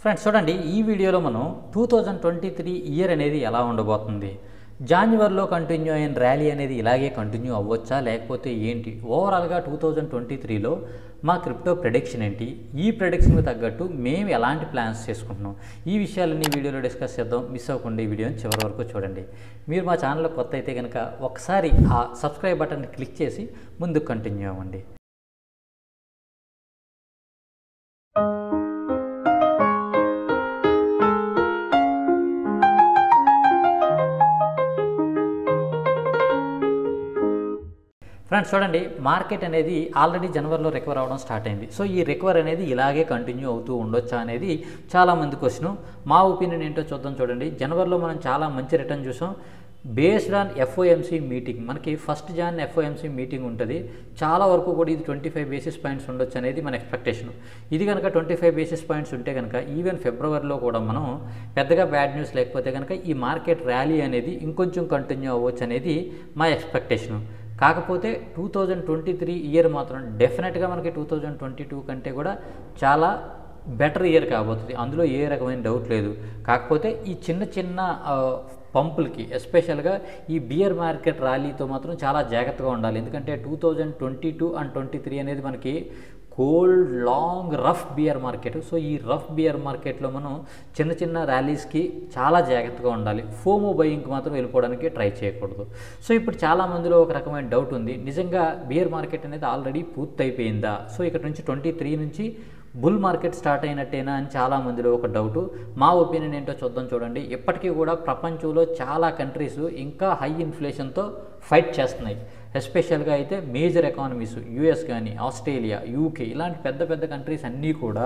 friends చూడండి ఈ వీడియోలో మనం two thousand twenty three year అనేది ఎలా ఉండబోతుంది జాన్యువరిలో కంటిన్యూ అయిన ర్యాలీ అనేది ఇలాగే కంటిన్యూ అవ్వచ్చా లేకపోతే ఏంటి ఓవరాల్గా టూ థౌజండ్ ట్వంటీ త్రీలో మా క్రిప్టో ప్రెడిక్షన్ ఏంటి ఈ ప్రెడిక్షన్కి తగ్గట్టు మేము ఎలాంటి ప్లాన్స్ చేసుకుంటున్నాం ఈ విషయాలన్నీ వీడియోలో డిస్కస్ చేద్దాం మిస్ అవ్వకుండా ఈ వీడియోని చివరి వరకు చూడండి మీరు మా ఛానల్లో కొత్త అయితే కనుక ఒకసారి ఆ సబ్స్క్రైబ్ బటన్ని క్లిక్ చేసి ముందుకు కంటిన్యూ అవ్వండి ఫ్రెండ్స్ చూడండి మార్కెట్ అనేది ఆల్రెడీ జనవరిలో రికవర్ అవ్వడం స్టార్ట్ అయింది సో ఈ రికవర్ అనేది ఇలాగే కంటిన్యూ అవుతూ ఉండొచ్చా అనేది చాలామంది క్వశ్చన్ మా ఒపీనియన్ ఏంటో చూద్దాం చూడండి జనవరిలో మనం చాలా మంచి రిటర్న్ చూసాం బేస్డ్ ఆన్ ఎఫ్ఓఎంసీ మీటింగ్ మనకి ఫస్ట్ జాన్ ఎఫ్ఓఎంసీ మీటింగ్ ఉంటుంది చాలా వరకు కూడా ఇది ట్వంటీ ఫైవ్ బేసిస్ పాయింట్స్ ఉండొచ్చు అనేది మన ఎక్స్పెక్టేషన్ ఇది కనుక ట్వంటీ ఫైవ్ బేసిస్ పాయింట్స్ ఉంటే కనుక ఈవెన్ ఫిబ్రవరిలో కూడా మనం పెద్దగా బ్యాడ్ న్యూస్ లేకపోతే కనుక ఈ మార్కెట్ ర్యాలీ అనేది ఇంకొంచెం కంటిన్యూ అవ్వచ్చు అనేది మా ఎక్స్పెక్టేషను కాకపోతే two thousand twenty three year మాత్రం డెఫినెట్గా మనకి టూ థౌజండ్ ట్వంటీ టూ కంటే కూడా చాలా బెటర్ ఇయర్ కాబోతుంది అందులో ఏ రకమైన డౌట్ లేదు కాకపోతే ఈ చిన్న చిన్న ఆ, పంపులకి ఎస్పెషల్గా ఈ బియర్ మార్కెట్ ర్యాలీతో మాత్రం చాలా జాగ్రత్తగా ఉండాలి ఎందుకంటే two thousand twenty two and twenty three అనేది మనకి cold long rough bear market so ఈ రఫ్ బియర్ మార్కెట్లో మనం చిన్న చిన్న ర్యాలీస్కి చాలా జాగ్రత్తగా ఉండాలి ఫోమో బయింగ్కి మాత్రం వెళ్ళిపోవడానికి ట్రై చేయకూడదు సో ఇప్పుడు చాలా మందిలో ఒక రకమైన డౌట్ ఉంది నిజంగా బియర్ మార్కెట్ అనేది ఆల్రెడీ పూర్తయిపోయిందా సో ఇక్కడ నుంచి ట్వంటీ త్రీ నుంచి బుల్ మార్కెట్ స్టార్ట్ అయినట్టేనా అని చాలా మందిలో ఒక డౌట్ మా ఒపీనియన్ ఏంటో చూద్దాం చూడండి ఇప్పటికీ కూడా ప్రపంచంలో చాలా కంట్రీస్ ఇంకా హై ఇన్ఫ్లేషన్తో ఫైట్ చేస్తున్నాయి ఎస్పెషల్గా అయితే మేజర్ ఎకానమీస్ యూఎస్ కానీ ఆస్ట్రేలియా యూకే ఇలాంటి పెద్ద పెద్ద కంట్రీస్ అన్నీ కూడా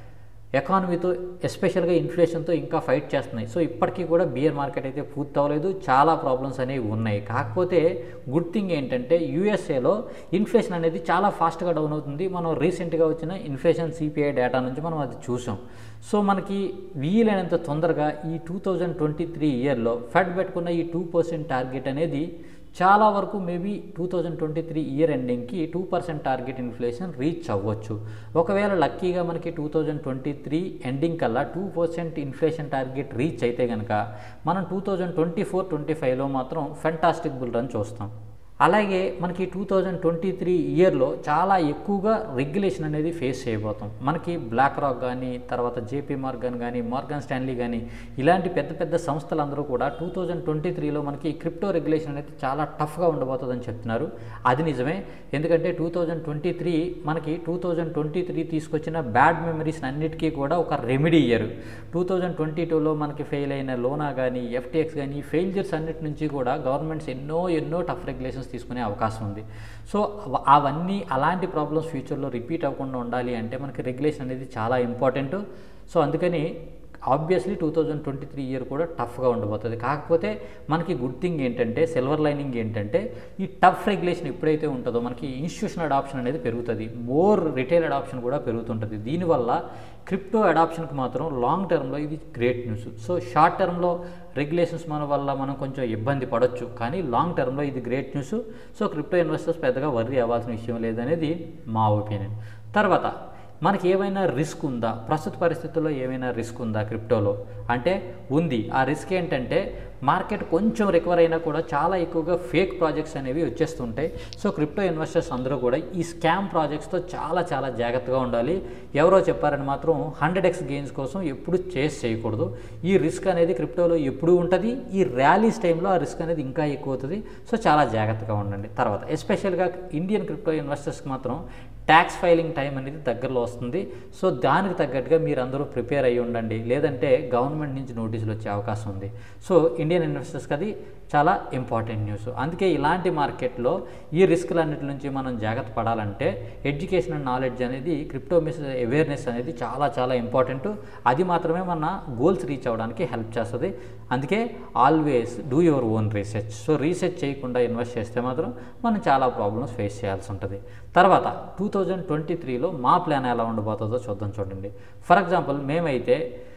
ఎకానమీతో ఎస్పెషల్గా ఇన్ఫ్లేషన్తో ఇంకా ఫైట్ చేస్తున్నాయి సో ఇప్పటికీ కూడా బియర్ మార్కెట్ అయితే పూర్తి అవ్వలేదు చాలా ప్రాబ్లమ్స్ అనేవి ఉన్నాయి కాకపోతే గుడ్ థింగ్ ఏంటంటే యూఎస్ఏలో ఇన్ఫ్లేషన్ అనేది చాలా ఫాస్ట్గా డౌన్ అవుతుంది మనం రీసెంట్గా వచ్చిన ఇన్ఫ్లేషన్ సిపిఐ డేటా నుంచి మనం అది చూసాం సో మనకి వీలైనంత తొందరగా ఈ టూ థౌజండ్ ట్వంటీ త్రీ ఇయర్లో ఫెడ్ పెట్టుకున్న ఈ టూ పర్సెంట్ టార్గెట్ అనేది చాలా వరకు maybe two thousand twenty three year ఎండింగ్కి two percent target inflation reach అవ్వచ్చు ఒకవేళ లక్కీగా మనకి two thousand twenty three ending కల్లా two percent inflation target reach అయితే కనుక మనం two thousand twenty four twenty ఫైవ్లో మాత్రం ఫెంటాస్టిక్ బుల్ రన్ చూస్తాం అలాగే మనకి టూ థౌజండ్ ట్వంటీ త్రీ ఇయర్లో చాలా ఎక్కువగా రెగ్యులేషన్ అనేది ఫేస్ చేయబోతాం మనకి బ్లాక్ రాక్ కానీ తర్వాత జేపీ మార్గన్ కానీ మార్గన్ స్టాన్లీ కానీ ఇలాంటి పెద్ద పెద్ద సంస్థలందరూ కూడా టూ థౌజండ్ ట్వంటీ త్రీలో మనకి క్రిప్టో రెగ్యులేషన్ అనేది చాలా టఫ్గా ఉండబోతుందని చెప్తున్నారు అది నిజమే ఎందుకంటే టూ థౌజండ్ ట్వంటీ త్రీ మనకి టూ థౌజండ్ ట్వంటీ త్రీ తీసుకొచ్చిన బ్యాడ్ మెమరీస్ అన్నిటికీ కూడా ఒక remedy year two thousand twenty టూలో మనకి ఫెయిల్ అయిన లోనా కానీ ఎఫ్టీఎక్స్ కానీ ఫెయిల్జర్స్ అన్నిటి నుంచి కూడా గవర్నమెంట్స్ ఎన్నో ఎన్నో టఫ్ రెగ్యులేషన్స్ తీసుకునే అవకాశం ఉంది సో అవ- అవన్నీ అలాంటి ప్రాబ్లమ్స్ ఫ్యూచర్లో రిపీట్ అవ్వకుండా ఉండాలి అంటే మనకి రెగ్యులేషన్ అనేది చాలా ఇంపార్టెంట్ సో అందుకని obviously two thousand twenty three year కూడా టఫ్గా ఉండబోతుంది కాకపోతే మనకి గుడ్ థింగ్ ఏంటంటే సిల్వర్ లైనింగ్ ఏంటంటే ఈ టఫ్ రెగ్యులేషన్ ఎప్పుడైతే ఉంటుందో మనకి ఇన్స్టిట్యూషన్ అడాప్షన్ అనేది పెరుగుతుంది మోర్ రిటైల్ అడాప్షన్ కూడా పెరుగుతుంటుంది దీనివల్ల క్రిప్టో అడాప్షన్కి మాత్రం లాంగ్ టర్మ్లో ఇది గ్రేట్ న్యూస్ సో షార్ట్ టర్మ్లో రెగ్యులేషన్స్ మన వల్ల మనం కొంచెం ఇబ్బంది పడవచ్చు కానీ లాంగ్ టర్మ్లో ఇది great news so crypto investors పెద్దగా వర్రీ అవ్వాల్సిన విషయం లేదనేది మా ఒపీనియన్ తర్వాత మనకి ఏమైనా రిస్క్ ఉందా ప్రస్తుత పరిస్థితుల్లో ఏమైనా రిస్క్ ఉందా క్రిప్టోలో అంటే ఉంది ఆ రిస్క్ ఏంటంటే మార్కెట్ కొంచెం రికవర్ అయినా కూడా చాలా ఎక్కువగా ఫేక్ ప్రాజెక్ట్స్ అనేవి వచ్చేస్తుంటాయి సో క్రిప్టో ఇన్వెస్టర్స్ అందరూ కూడా ఈ స్కామ్ ప్రాజెక్ట్స్తో చాలా చాలా జాగ్రత్తగా ఉండాలి ఎవరో చెప్పారని మాత్రం హండ్రెడ్ ఎక్స్ గెయిన్స్ కోసం ఎప్పుడు చేస్ చేయకూడదు ఈ రిస్క్ అనేది క్రిప్టోలో ఎప్పుడూ ఉంటుంది ఈ ర్యాలీస్ టైంలో ఆ రిస్క్ అనేది ఇంకా ఎక్కువ అవుతుంది సో చాలా జాగ్రత్తగా ఉండండి తర్వాత ఎస్పెషల్గా ఇండియన్ క్రిప్టో ఇన్వెస్టర్స్కి మాత్రం ట్యాక్స్ ఫైలింగ్ టైం అనేది దగ్గరలో వస్తుంది సో దానికి తగ్గట్టుగా మీరు అందరూ ప్రిపేర్ అయ్యి ఉండండి లేదంటే గవర్నమెంట్ నుంచి నోటీసులు వచ్చే అవకాశం ఉంది సో ఇండియన్ ఇన్వెస్టర్స్కి అది చాలా ఇంపార్టెంట్ న్యూస్ అందుకే ఇలాంటి మార్కెట్లో ఈ రిస్క్లన్నిటి నుంచి మనం జాగ్రత్త పడాలంటే ఎడ్యుకేషన్ అండ్ నాలెడ్జ్ అనేది క్రిప్టో మిస్ అవేర్నెస్ అనేది చాలా చాలా ఇంపార్టెంట్ అది మాత్రమే మన గోల్స్ రీచ్ అవ్వడానికి హెల్ప్ చేస్తుంది అందుకే always do your own research so research చేయకుండా ఇన్వెస్ట్ చేస్తే మాత్రం మనం చాలా ప్రాబ్లమ్స్ ఫేస్ చేయాల్సి ఉంటుంది తర్వాత టూ థౌజండ్ ట్వంటీ త్రీలో మా ప్లాన్ ఎలా ఉండబోతుందో చూద్దాం చూడండి ఫర్ ఎగ్జాంపుల్ మేమైతే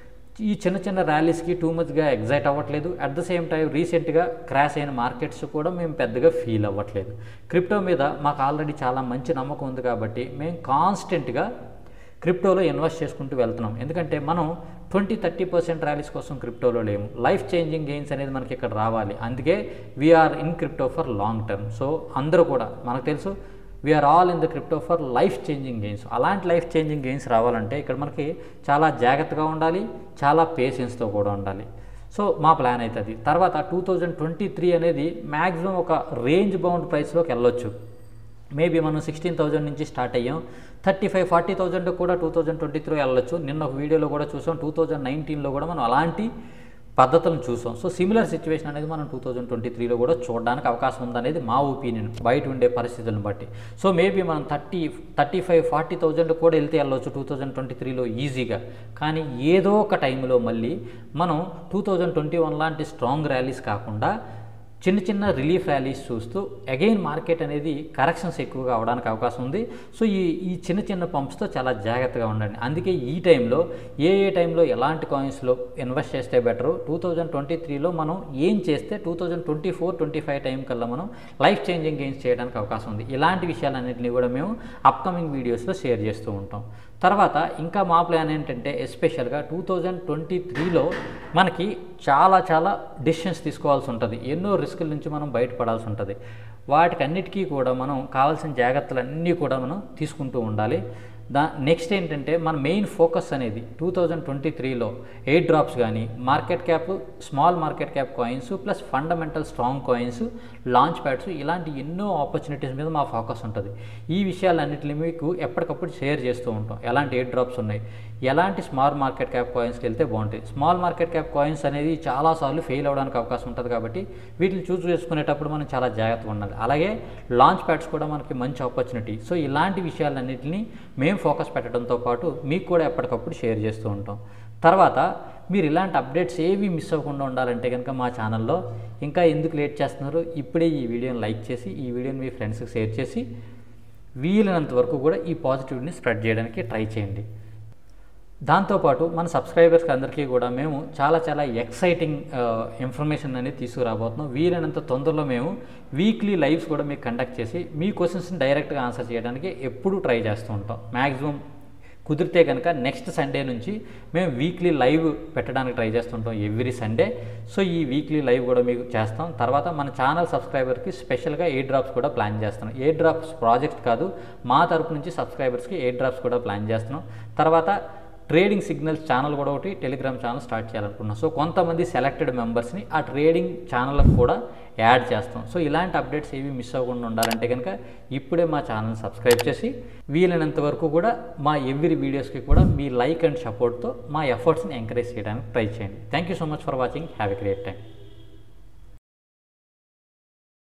ఈ చిన్న చిన్న ర్యాలీస్కి టూ మచ్గా ఎగ్జైట్ అవ్వట్లేదు అట్ ద సేమ్ టైం రీసెంట్గా క్రాష్ అయిన మార్కెట్స్ కూడా మేము పెద్దగా ఫీల్ అవ్వట్లేదు క్రిప్టో మీద మాకు ఆల్రెడీ చాలా మంచి నమ్మకం ఉంది కాబట్టి మేము కాన్స్టెంట్గా క్రిప్టోలో ఇన్వెస్ట్ చేసుకుంటూ వెళ్తున్నాం ఎందుకంటే మనం ట్వంటీ థర్టీ పర్సెంట్ ర్యాలీస్ కోసం క్రిప్టోలో లేము లైఫ్ చేంజింగ్ గెయిన్స్ అనేది మనకి ఇక్కడ రావాలి అందుకే we're in crypto for long term so అందరూ కూడా మనకు తెలుసు we're all in the crypto for life changing gains అలాంటి లైఫ్ చేంజింగ్ గెయిన్స్ రావాలంటే ఇక్కడ మనకి చాలా జాగ్రత్తగా ఉండాలి చాలా పేషెన్స్తో కూడా ఉండాలి సో మా ప్లాన్ అవుతుంది తర్వాత టూ థౌజండ్ ట్వంటీ త్రీ అనేది మ్యాక్సిమం ఒక రేంజ్ బౌండ్ ప్రైస్లోకి వెళ్ళొచ్చు మేబీ మనం సిక్స్టీన్ థౌజండ్ నుంచి స్టార్ట్ అయ్యాం థర్టీ ఫైవ్ ఫార్టీ థౌజండ్ కూడా టూ థౌజండ్ ట్వంటీ త్రీ వెళ్ళొచ్చు నిన్న ఒక వీడియోలో కూడా చూసాం టూ థౌజండ్ నైన్టీన్లో కూడా మనం అలాంటి పద్ధతులను చూసాం సో సిమిలర్ సిచ్యువేషన్ అనేది మనం టూ థౌజండ్ ట్వంటీ త్రీలో కూడా చూడడానికి అవకాశం ఉందనేది మా ఒపీనియన్ బయట ఉండే పరిస్థితులను బట్టి సో మేబీ మనం thirty thirty five forty thousand కూడా వెళ్తే వెళ్ళొచ్చు టూ థౌజండ్ ట్వంటీ త్రీలో ఈజీగా కానీ ఏదో ఒక టైంలో మళ్ళీ మనం టూ థౌజండ్ ట్వంటీ వన్ లాంటి స్ట్రాంగ్ ర్యాలీస్ కాకుండా చిన్న చిన్న రిలీఫ్ ర్యాలీస్ చూస్తూ అగైన్ మార్కెట్ అనేది కరెక్షన్స్ ఎక్కువగా అవడానికి అవకాశం ఉంది సో ఈ ఈ చిన్న చిన్న పంప్స్తో చాలా జాగ్రత్తగా ఉండండి అందుకే ఈ టైంలో ఏ ఏ టైంలో ఎలాంటి కాయిన్స్లో ఇన్వెస్ట్ చేస్తే బెటరు టూ థౌజండ్ ట్వంటీ త్రీలో మనం ఏం చేస్తే two thousand twenty four twenty five time కల్లా మనం లైఫ్ చేంజింగ్ గెయిన్స్ చేయడానికి అవకాశం ఉంది ఇలాంటి విషయాలన్నింటినీ కూడా మేము అప్కమింగ్ వీడియోస్లో షేర్ చేస్తూ ఉంటాం తర్వాత ఇంకా మా ప్లాన్ ఏంటంటే ఎస్పెషల్గా టూ థౌజండ్ ట్వంటీ త్రీలో మనకి చాలా చాలా డిసిషన్స్ తీసుకోవాల్సి ఉంటుంది ఎన్నో రిస్కుల నుంచి మనం బయటపడాల్సి ఉంటుంది వాటికి అన్నిటికీ కూడా మనం కావాల్సిన జాగ్రత్తలన్నీ కూడా మనం తీసుకుంటూ ఉండాలి దా నెక్స్ట్ ఏంటంటే మన మెయిన్ ఫోకస్ అనేది టూ థౌజండ్ ట్వంటీ త్రీలో ఎయిట్ డ్రాప్స్ కానీ market cap small market cap coins plus fundamental strong coins launchpads ఇలాంటి ఎన్నో ఆపర్చునిటీస్ మీద మా ఫోకస్ ఉంటుంది ఈ విషయాలన్నింటినీ మీకు ఎప్పటికప్పుడు షేర్ చేస్తూ ఉంటాం ఎలాంటి ఎయిట్ డ్రాప్స్ ఉన్నాయి ఎలాంటి స్మాల్ మార్కెట్ క్యాప్ కాయిన్స్కి వెళ్తే బాగుంటాయి స్మాల్ మార్కెట్ క్యాప్ కాయిన్స్ అనేది చాలాసార్లు ఫెయిల్ అవ్వడానికి అవకాశం ఉంటుంది కాబట్టి వీటిని చూస్ చేసుకునేటప్పుడు మనం చాలా జాగ్రత్తగా ఉండాలి అలాగే లాంచ్ ప్యాడ్స్ కూడా మనకి మంచి ఆపర్చునిటీ సో ఇలాంటి విషయాలన్నింటినీ మేము ఫోకస్ పెట్టడంతో పాటు మీకు కూడా ఎప్పటికప్పుడు షేర్ చేస్తూ ఉంటాం తర్వాత మీరు ఇలాంటి అప్డేట్స్ ఏవి మిస్ అవ్వకుండా ఉండాలంటే కనుక మా ఛానల్లో ఇంకా ఎందుకు లేట్ చేస్తున్నారు ఇప్పుడే ఈ వీడియోని లైక్ చేసి ఈ వీడియోని మీ ఫ్రెండ్స్కి షేర్ చేసి వీలైనంత వరకు కూడా ఈ పాజిటివ్ని స్ప్రెడ్ చేయడానికి ట్రై చేయండి దాంతోపాటు మన సబ్స్క్రైబర్స్కి అందరికీ కూడా మేము చాలా చాలా ఎక్సైటింగ్ ఇన్ఫర్మేషన్ అనేది తీసుకురాబోతున్నాం వీలైనంత తొందరలో మేము వీక్లీ లైవ్స్ కూడా మీకు కండక్ట్ చేసి మీ క్వశ్చన్స్ని డైరెక్ట్గా ఆన్సర్ చేయడానికి ఎప్పుడూ ట్రై చేస్తూ ఉంటాం మ్యాక్సిమం కుదిరితే కనుక నెక్స్ట్ సండే నుంచి మేము వీక్లీ లైవ్ పెట్టడానికి ట్రై చేస్తుంటాం ఎవ్రీ సండే సో ఈ వీక్లీ లైవ్ కూడా మీకు చేస్తాం తర్వాత మన ఛానల్ సబ్స్క్రైబర్కి స్పెషల్గా ఎయిట్ డ్రాప్స్ కూడా ప్లాన్ చేస్తున్నాం ఎయిట్ డ్రాప్స్ ప్రాజెక్ట్ కాదు మా తరపు నుంచి సబ్స్క్రైబర్స్కి ఎయిట్ డ్రాప్స్ కూడా ప్లాన్ చేస్తున్నాం తర్వాత ట్రేడింగ్ సిగ్నల్స్ ఛానల్ కూడా ఒకటి టెలిగ్రామ్ ఛానల్ స్టార్ట్ చేయాలనుకున్నాం సో కొంతమంది సెలెక్టెడ్ మెంబర్స్ని ఆ ట్రేడింగ్ ఛానల్కి కూడా యాడ్ చేస్తాం సో ఇలాంటి అప్డేట్స్ ఏవి మిస్ అవ్వకుండా ఉండాలంటే కనుక ఇప్పుడే మా ఛానల్ సబ్స్క్రైబ్ చేసి వీలైనంత వరకు కూడా మా ఎవ్రీ వీడియోస్కి కూడా మీ లైక్ అండ్ సపోర్ట్తో మా ఎఫర్ట్స్ని ఎంకరేజ్ చేయడానికి ట్రై చేయండి thank you so much for watching have a great time